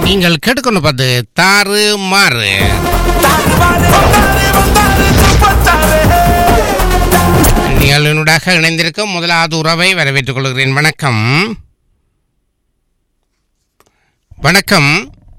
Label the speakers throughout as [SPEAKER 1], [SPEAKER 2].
[SPEAKER 1] நீங்கள் கேட்டுக்கொண்டிருப்பது தாறு மாறு நிகழ்வினூடாக இணைந்திருக்கும் முதலாவது உறவை வரவேற்றுக் கொள்கிறேன் வணக்கம் வணக்கம்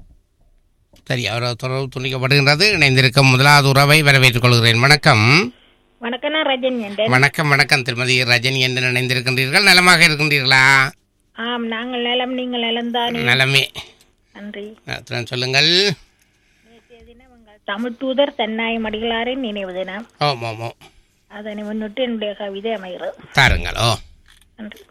[SPEAKER 1] சரி அவர் தொடர்பு துணிக்கப்படுகின்றது இணைந்திருக்கும் முதலாவது உறவை வரவேற்றுக் கொள்கிறேன் வணக்கம்
[SPEAKER 2] வணக்கம் நான் ரஜன் என்றேன்
[SPEAKER 1] வணக்கம் வணக்கம் திருமதி ரஜினி என்று இணைந்திருக்கின்றீர்கள் நலமாக இருக்கின்றீர்களா
[SPEAKER 2] ஆம் நாங்கள் நலம் நீங்கள் நலம்தானே
[SPEAKER 1] நலமே
[SPEAKER 2] நன்றி
[SPEAKER 1] அத்துடன் சொல்லுங்கள்
[SPEAKER 2] நேற்றைய தினம் எங்கள் தமிழ் தூதர் தென்னாய் மடிகளாரின் நினைவு தினம்
[SPEAKER 1] ஓம் ஓம் ஓம்
[SPEAKER 2] அதனை முன்னிட்டு என்னுடைய கவிதை அமைகிறது
[SPEAKER 1] தாருங்கள் ஓ
[SPEAKER 2] நன்றி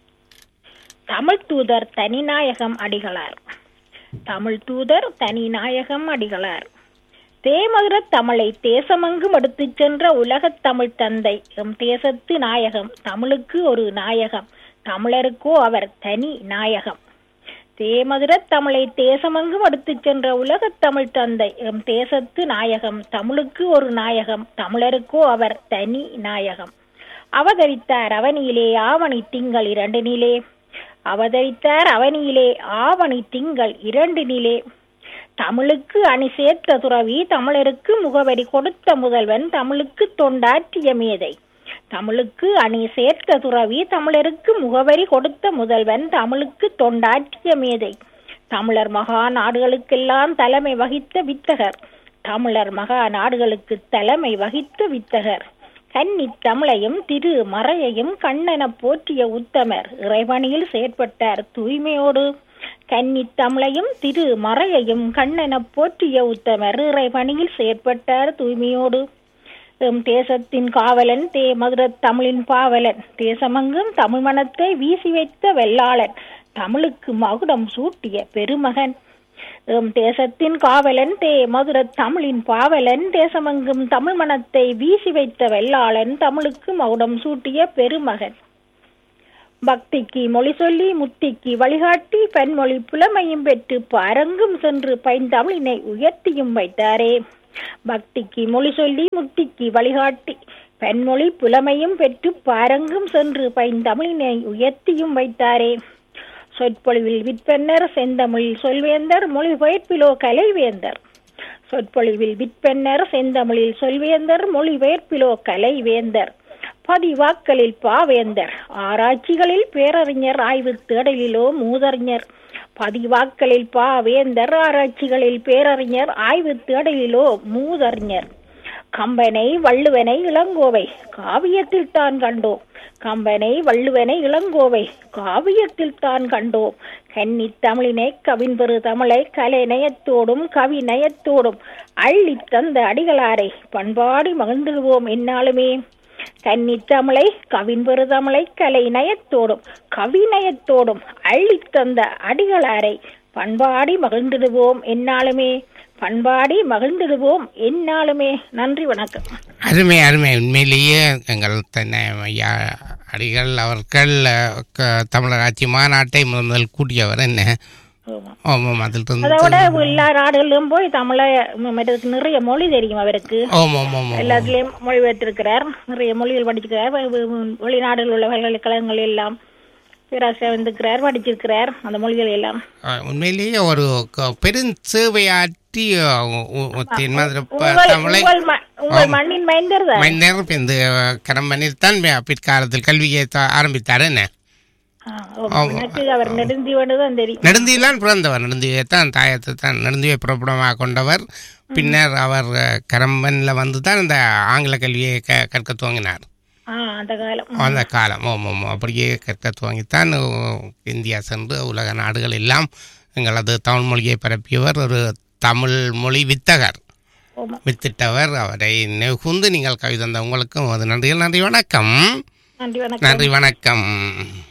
[SPEAKER 2] தமிழ் தூதர் தனிநாயகம் அடிகளார் தமிழ் தூதர் தனிநாயகம் அடிகளார் தேமதுர தமிழை தேசமெங்கும் எடுத்துச் சென்ற உலகத் தமிழ் தந்தை எம் தேசத்து நாயகம் தமிழுக்கு ஒரு நாயகம் தமிழருக்கோ அவர் தனி நாயகம் தேமதுர தமிழை தேசமெங்கும் எடுத்துச் சென்ற உலகத் தமிழ் தந்தை எம் தேசத்து நாயகம் தமிழுக்கு ஒரு நாயகம் தமிழருக்கோ அவர் தனி நாயகம் அவதரித்தார் அவனியிலே ஆவணி திங்கள் இரண்டினிலே அவதரித்தார் அவனியிலே ஆவணி திங்கள் இரண்டினிலே தமிழுக்கு அணி சேர்த்த துறவி தமிழருக்கு முகவரி கொடுத்த முதல்வன் தமிழுக்கு தொண்டாற்றிய மேதை தமிழுக்கு அணி சேர்த்த துறவி தமிழருக்கு முகவரி கொடுத்த முதல்வன் தமிழுக்கு தொண்டாற்றிய மேதை தமிழர் மகா நாடுகளுக்கெல்லாம் தலைமை வகித்த வித்தகர் தமிழர் மகா நாடுகளுக்கு தலைமை வகித்த வித்தகர் கன்னி தமிழையும் திரு மறையையும் கண்ணென போற்றிய உத்தமர் இறைவனியில் செயற்பட்டார் தூய்மையோடு கன்னி தமிழையும் திரு மறையையும் கண்ணென போற்றிய உத்தமர் இறைவனியில் செயற்பட்டார் தூய்மையோடு எம் தேசத்தின் காவலன் தே மதுர தமிழின் பாவலன் தேசமெங்கும் தமிழ் மனத்தை வீசி வைத்த வெள்ளாளன் தமிழுக்கு மகுடம் சூட்டிய பெருமகன் எம் தேசத்தின் காவலன் தே மதுர தமிழின் பாவலன் தேசமெங்கும் தமிழ் மனத்தை வீசி வைத்த வெள்ளாளன் தமிழுக்கு மகுடம் சூட்டிய பெருமகன் பக்திக்கு மொழி சொல்லி முத்திக்கு வழிகாட்டி பெண்மொழி புலமையும் பெற்று பாரங்கும் சென்று பைந்தமிழினை உயர்த்தியும் வைத்தாரே பக்திக்கு மொழி சொல்லி முத்திக்கு வழிகாட்டி பெண்மொழி புலமையும் பெற்று பாரங்கும் சென்று பைந்தமிழினை உயர்த்தியும் வைத்தாரே சொற்பொழிவில் விற்பன்னர் செந்தமிழில் சொல்வேந்தர் மொழிபெயர்ப்பிலோ கலைவேந்தர் சொற்பொழிவில் விற்பன்னர் செந்தமிழில் சொல்வேந்தர் மொழிபெயர்ப்பிலோ கலைவேந்தர் பதிவாக்களில் பாவேந்தர் ஆராய்ச்சிகளில் பேரறிஞர் ஆய்வு தேடலிலோ மூதறிஞர் பதிவாக்களில் பாவேந்தர் ஆராய்ச்சிகளில் பேரறிஞர் ஆய்வு தேடலிலோ மூதறிஞர் கம்பனை வள்ளுவனை இளங்கோவை காவியத்தில் தான் கண்டோம் கம்பனை வள்ளுவனை இளங்கோவை காவியத்தில் தான் கண்டோம் கன்னி தமிழினை கவின்பெரு தமிழை கலை நயத்தோடும் கவி நயத்தோடும் அள்ளி தந்த அடிகளாரை பண்பாடி மகிழ்ந்திடுவோம் என்னாலுமே கன்னி தமிழை கவின்பெரு தமிழை கலை நயத்தோடும் கவி நயத்தோடும் அள்ளி தந்த அடிகளாரை பண்பாடி மகிழ்ந்திடுவோம் என்னாலுமே பண்பாடி மகிழ்ந்திடுவோம் என்னாலுமே நன்றி வணக்கம்
[SPEAKER 1] அருமை அருமை உண்மையிலேயே எங்கள் தென்னை ஐயா அடிகள் அவர்கள் அஹ், க- தமிழர் ஆட்சி மாநாட்டை முதல் முதல் கூட்டியவர் என்ன
[SPEAKER 2] ஆமா.
[SPEAKER 1] ஓம் அதில் இருந்து
[SPEAKER 2] அதோட எல்லா நாடுகளிலும் போய் தமிழை ம- மற்றதுக்கு நிறைய மொழி தெரியும் அவருக்கு
[SPEAKER 1] ஓம் ஓம் ஓம் ஓம்
[SPEAKER 2] எல்லாத்துலயும் மொழிபெயர்த்திருக்கிறார் நிறைய மொழிகள் படிச்சிருக்கிறார் வெ- வெ- வெ- வெளிநாடுகளில் உள்ள பல்கலைக்கழகங்கள் எல்லாம் பேராசிரியர் வந்திருக்கிறார் படிச்சிருக்கிறார் அந்த மொழிகள் எல்லாம்
[SPEAKER 1] அஹ், உண்மையிலேயே ஒரு க- பெருஞ்சேவையாற்றி அஹ், உ- உ- தென்மாதிர ப-
[SPEAKER 2] உங்கள்
[SPEAKER 1] தமிழை
[SPEAKER 2] உங்கள் ம- உங்கள் மண்ணின் மைந்தர் தான்
[SPEAKER 1] மனிதர் இந்த கரம் பண்ணித்தான் பிற்காலத்தில் கல்வியை த- ஆரம்பித்தார் என்ன
[SPEAKER 2] எனக்கு அவர் நெடுந்தி தான் தெரியும்
[SPEAKER 1] நெடுந்தியிலான் பிறந்தவர் நெடுந்தியை தான் தாயத்தை தான் நெடுந்தியை புறப்படமாக கொண்டவர் பின்னர் அவர் அஹ், கரம்பனில் வந்து தான் இந்த ஆங்கில கல்வியை க கற்க துவங்கினார்
[SPEAKER 2] ஆ அந்த காலம்
[SPEAKER 1] அந்த காலம் ஓம் ஓம் அப்படியே கற்க துவங்கித்தான் ஓ, இந்தியா சென்று உலக நாடுகள் எல்லாம் எங்களது தமிழ் மொழியை பரப்பியவர் ஒரு தமிழ் மொழி வித்தகர்
[SPEAKER 2] ஆமா.
[SPEAKER 1] வித்திட்டவர் அவரை நெகுந்து நீங்கள் கவிதை தந்த உங்களுக்கும் அது நன்றிகள் நன்றி வணக்கம்
[SPEAKER 2] நன்றி வணக்கம்
[SPEAKER 1] நன்றி வணக்கம்